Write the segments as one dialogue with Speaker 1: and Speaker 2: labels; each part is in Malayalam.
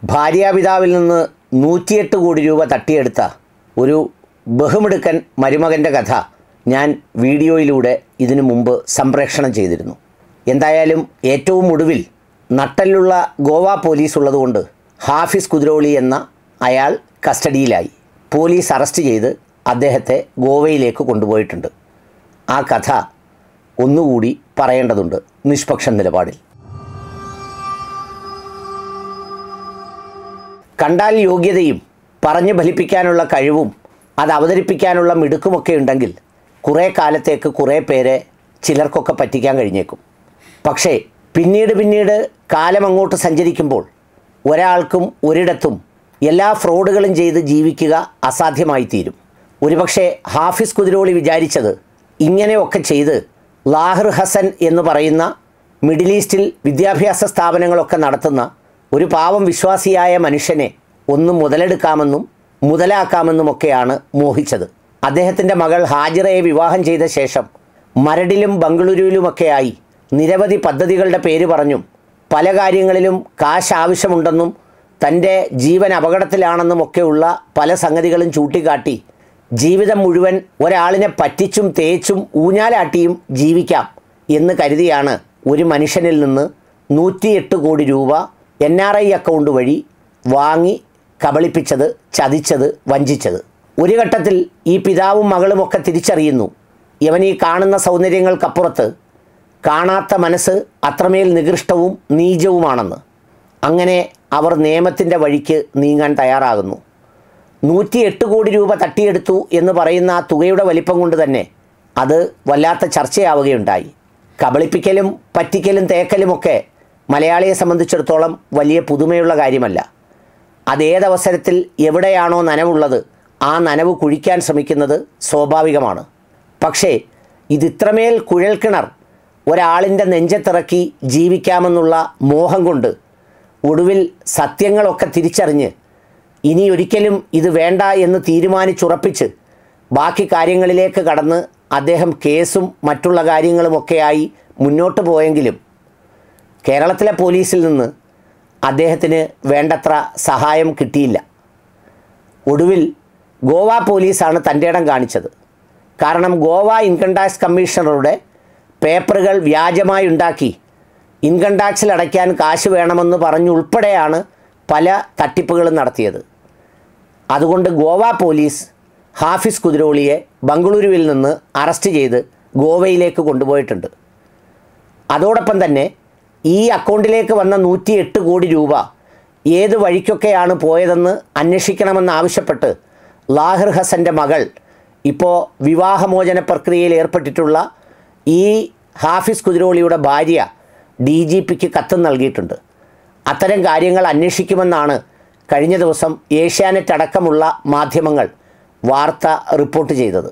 Speaker 1: ഭാര്യാപിതാവിൽ നിന്ന് നൂറ്റിയെട്ട് കോടി രൂപ തട്ടിയെടുത്ത ഒരു ബഹുമിടുക്കൻ മരുമകൻ്റെ കഥ ഞാൻ വീഡിയോയിലൂടെ ഇതിനു മുമ്പ് സംപ്രേഷണം ചെയ്തിരുന്നു എന്തായാലും ഏറ്റവും ഒടുവിൽ നട്ടലുള്ള ഗോവ പോലീസ് ഉള്ളതുകൊണ്ട് ഹാഫിസ് കുദ്രോളി എന്ന അയാൾ കസ്റ്റഡിയിലായി പോലീസ് അറസ്റ്റ് ചെയ്ത് അദ്ദേഹത്തെ ഗോവയിലേക്ക് കൊണ്ടുപോയിട്ടുണ്ട് ആ കഥ ഒന്നുകൂടി പറയേണ്ടതുണ്ട് നിഷ്പക്ഷ നിലപാടിൽ കണ്ടാൽ യോഗ്യതയും പറഞ്ഞു ഫലിപ്പിക്കാനുള്ള കഴിവും അത് അവതരിപ്പിക്കാനുള്ള മിടുക്കുമൊക്കെ ഉണ്ടെങ്കിൽ കുറേ കാലത്തേക്ക് കുറേ പേരെ ചിലർക്കൊക്കെ പറ്റിക്കാൻ കഴിഞ്ഞേക്കും പക്ഷേ പിന്നീട് പിന്നീട് കാലം അങ്ങോട്ട് സഞ്ചരിക്കുമ്പോൾ ഒരാൾക്കും ഒരിടത്തും എല്ലാ ഫ്രോഡുകളും ചെയ്ത് ജീവിക്കുക അസാധ്യമായി തീരും ഒരുപക്ഷെ ഹാഫിസ് കുതിരോളി വിചാരിച്ചത് ഇങ്ങനെയൊക്കെ ചെയ്ത് ലാഹിർ ഹസൻ എന്ന് പറയുന്ന മിഡിൽ ഈസ്റ്റിൽ വിദ്യാഭ്യാസ സ്ഥാപനങ്ങളൊക്കെ നടത്തുന്ന ഒരു പാവം വിശ്വാസിയായ മനുഷ്യനെ ഒന്ന് മുതലെടുക്കാമെന്നും മുതലാക്കാമെന്നുമൊക്കെയാണ് മോഹിച്ചത് അദ്ദേഹത്തിൻ്റെ മകൾ ഹാജിറയെ വിവാഹം ചെയ്ത ശേഷം മരടിലും ബംഗളൂരുവിലുമൊക്കെയായി നിരവധി പദ്ധതികളുടെ പേര് പറഞ്ഞും പല കാര്യങ്ങളിലും കാശ് ആവശ്യമുണ്ടെന്നും തൻ്റെ ജീവൻ അപകടത്തിലാണെന്നുമൊക്കെയുള്ള പല സംഗതികളും ചൂണ്ടിക്കാട്ടി ജീവിതം മുഴുവൻ ഒരാളിനെ പറ്റിച്ചും തേച്ചും ഊഞ്ഞാലാട്ടിയും ജീവിക്കാം എന്ന് കരുതിയാണ് ഒരു മനുഷ്യനിൽ നിന്ന് നൂറ്റിയെട്ട് കോടി രൂപ എൻ ആർ ഐ അക്കൗണ്ട് വഴി വാങ്ങി കബളിപ്പിച്ചത് ചതിച്ചത് വഞ്ചിച്ചത് ഒരു ഘട്ടത്തിൽ ഈ പിതാവും മകളുമൊക്കെ തിരിച്ചറിയുന്നു ഇവൻ ഈ കാണുന്ന സൗന്ദര്യങ്ങൾക്കപ്പുറത്ത് കാണാത്ത മനസ്സ് അത്രമേൽ നികൃഷ്ടവും നീചവുമാണെന്ന് അങ്ങനെ അവർ നിയമത്തിൻ്റെ വഴിക്ക് നീങ്ങാൻ തയ്യാറാകുന്നു നൂറ്റി എട്ട് കോടി രൂപ തട്ടിയെടുത്തു എന്ന് പറയുന്ന ആ തുകയുടെ വലിപ്പം കൊണ്ട് തന്നെ അത് വല്ലാത്ത ചർച്ചയാവുകയുണ്ടായി കബളിപ്പിക്കലും പറ്റിക്കലും തേക്കലുമൊക്കെ മലയാളിയെ സംബന്ധിച്ചിടത്തോളം വലിയ പുതുമയുള്ള കാര്യമല്ല അതേതവസരത്തിൽ എവിടെയാണോ നനവുള്ളത് ആ നനവ് കുഴിക്കാൻ ശ്രമിക്കുന്നത് സ്വാഭാവികമാണ് പക്ഷേ ഇതിത്രമേൽ കുഴൽക്കിണർ ഒരാളിൻ്റെ നെഞ്ചത്തിറക്കി ജീവിക്കാമെന്നുള്ള മോഹം കൊണ്ട് ഒടുവിൽ സത്യങ്ങളൊക്കെ തിരിച്ചറിഞ്ഞ് ഇനി ഒരിക്കലും ഇത് വേണ്ട എന്ന് തീരുമാനിച്ചുറപ്പിച്ച് ബാക്കി കാര്യങ്ങളിലേക്ക് കടന്ന് അദ്ദേഹം കേസും മറ്റുള്ള കാര്യങ്ങളുമൊക്കെയായി മുന്നോട്ട് പോയെങ്കിലും കേരളത്തിലെ പോലീസിൽ നിന്ന് അദ്ദേഹത്തിന് വേണ്ടത്ര സഹായം കിട്ടിയില്ല ഒടുവിൽ ഗോവ പോലീസാണ് തൻ്റെ ഇടം കാണിച്ചത് കാരണം ഗോവ ഇൻകം ടാക്സ് കമ്മീഷണറുടെ പേപ്പറുകൾ വ്യാജമായി ഉണ്ടാക്കി ഇൻകം ടാക്സിൽ അടയ്ക്കാൻ കാശ് വേണമെന്ന് പറഞ്ഞുൾപ്പെടെയാണ് പല തട്ടിപ്പുകളും നടത്തിയത് അതുകൊണ്ട് ഗോവ പോലീസ് ഹാഫിസ് കുതിരോളിയെ ബംഗളൂരുവിൽ നിന്ന് അറസ്റ്റ് ചെയ്ത് ഗോവയിലേക്ക് കൊണ്ടുപോയിട്ടുണ്ട് അതോടൊപ്പം തന്നെ ഈ അക്കൗണ്ടിലേക്ക് വന്ന നൂറ്റി എട്ട് കോടി രൂപ ഏത് വഴിക്കൊക്കെയാണ് പോയതെന്ന് അന്വേഷിക്കണമെന്ന് ആവശ്യപ്പെട്ട് ലാഹിർ ഹസൻ്റെ മകൾ ഇപ്പോൾ വിവാഹമോചന പ്രക്രിയയിൽ ഏർപ്പെട്ടിട്ടുള്ള ഈ ഹാഫിസ് കുതിരോളിയുടെ ഭാര്യ ഡി ജി പിക്ക് കത്ത് നൽകിയിട്ടുണ്ട് അത്തരം കാര്യങ്ങൾ അന്വേഷിക്കുമെന്നാണ് കഴിഞ്ഞ ദിവസം ഏഷ്യാനെറ്റ് അടക്കമുള്ള മാധ്യമങ്ങൾ വാർത്ത റിപ്പോർട്ട് ചെയ്തത്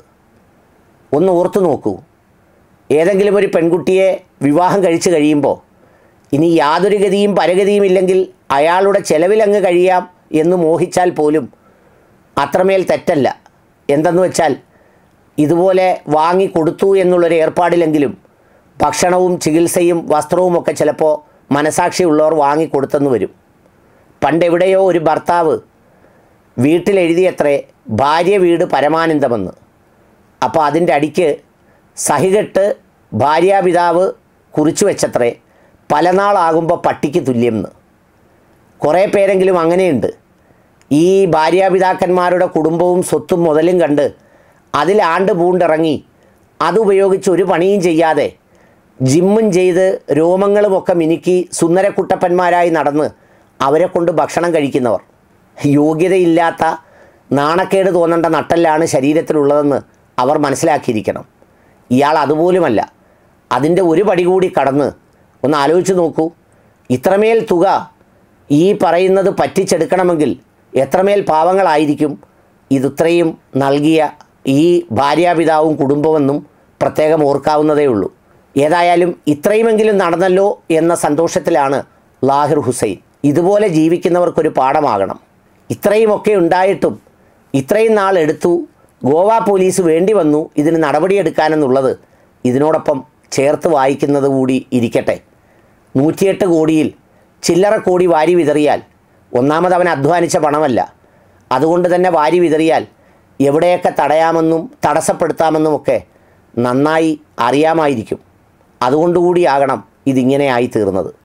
Speaker 1: ഒന്ന് ഓർത്തു നോക്കൂ ഏതെങ്കിലും ഒരു പെൺകുട്ടിയെ വിവാഹം കഴിച്ചു കഴിയുമ്പോൾ ഇനി യാതൊരു ഗതിയും പരഗതിയും ഇല്ലെങ്കിൽ അയാളുടെ ചെലവിലങ്ങ് കഴിയാം എന്ന് മോഹിച്ചാൽ പോലും അത്രമേൽ തെറ്റല്ല എന്തെന്ന് വെച്ചാൽ ഇതുപോലെ വാങ്ങി കൊടുത്തു എന്നുള്ളൊരു ഏർപ്പാടിലെങ്കിലും ഭക്ഷണവും ചികിത്സയും വസ്ത്രവുമൊക്കെ ചിലപ്പോൾ മനസാക്ഷിയുള്ളവർ വാങ്ങിക്കൊടുത്തെന്ന് വരും പണ്ടെവിടെയോ ഒരു ഭർത്താവ് വീട്ടിലെഴുതിയത്രേ ഭാര്യ വീട് പരമാനന്ദമെന്ന് അപ്പോൾ അതിൻ്റെ അടിക്ക് സഹികെട്ട് ഭാര്യാപിതാവ് കുറിച്ചു വെച്ചത്രേ പല നാളാകുമ്പോൾ പട്ടിക്ക് തുല്യം എന്ന് കുറേ പേരെങ്കിലും അങ്ങനെയുണ്ട് ഈ ഭാര്യാപിതാക്കന്മാരുടെ കുടുംബവും സ്വത്തും മുതലും കണ്ട് അതിൽ ആണ്ട് പൂണ്ടിറങ്ങി അതുപയോഗിച്ച് ഒരു പണിയും ചെയ്യാതെ ജിമ്മും ചെയ്ത് രോമങ്ങളുമൊക്കെ മിനുക്കി സുന്ദരക്കുട്ടപ്പന്മാരായി നടന്ന് അവരെ കൊണ്ട് ഭക്ഷണം കഴിക്കുന്നവർ യോഗ്യതയില്ലാത്ത നാണക്കേട് തോന്നേണ്ട നട്ടെല്ലാണ് ശരീരത്തിലുള്ളതെന്ന് അവർ മനസ്സിലാക്കിയിരിക്കണം ഇയാൾ അതുപോലുമല്ല അതിൻ്റെ ഒരു പടി കൂടി കടന്ന് ഒന്ന് ആലോചിച്ച് നോക്കൂ ഇത്രമേൽ തുക ഈ പറയുന്നത് പറ്റിച്ചെടുക്കണമെങ്കിൽ എത്രമേൽ പാവങ്ങളായിരിക്കും ഇതിത്രയും നൽകിയ ഈ ഭാര്യാപിതാവും കുടുംബമെന്നും പ്രത്യേകം ഓർക്കാവുന്നതേ ഉള്ളൂ ഏതായാലും ഇത്രയുമെങ്കിലും നടന്നല്ലോ എന്ന സന്തോഷത്തിലാണ് ലാഹിർ ഹുസൈൻ ഇതുപോലെ ജീവിക്കുന്നവർക്കൊരു പാഠമാകണം ഇത്രയുമൊക്കെ ഉണ്ടായിട്ടും ഇത്രയും നാൾ എടുത്തു ഗോവ പോലീസ് വേണ്ടി വന്നു ഇതിന് നടപടിയെടുക്കാനെന്നുള്ളത് ഇതിനോടൊപ്പം ചേർത്ത് വായിക്കുന്നത് കൂടി ഇരിക്കട്ടെ നൂറ്റിയെട്ട് കോടിയിൽ ചില്ലറ കോടി വാരി വിതറിയാൽ ഒന്നാമത് അവൻ അധ്വാനിച്ച പണമല്ല അതുകൊണ്ട് തന്നെ വാരി വിതറിയാൽ എവിടെയൊക്കെ തടയാമെന്നും തടസ്സപ്പെടുത്താമെന്നുമൊക്കെ നന്നായി അറിയാമായിരിക്കും അതുകൊണ്ടുകൂടിയാകണം ഇതിങ്ങനെ ആയി തീർന്നത്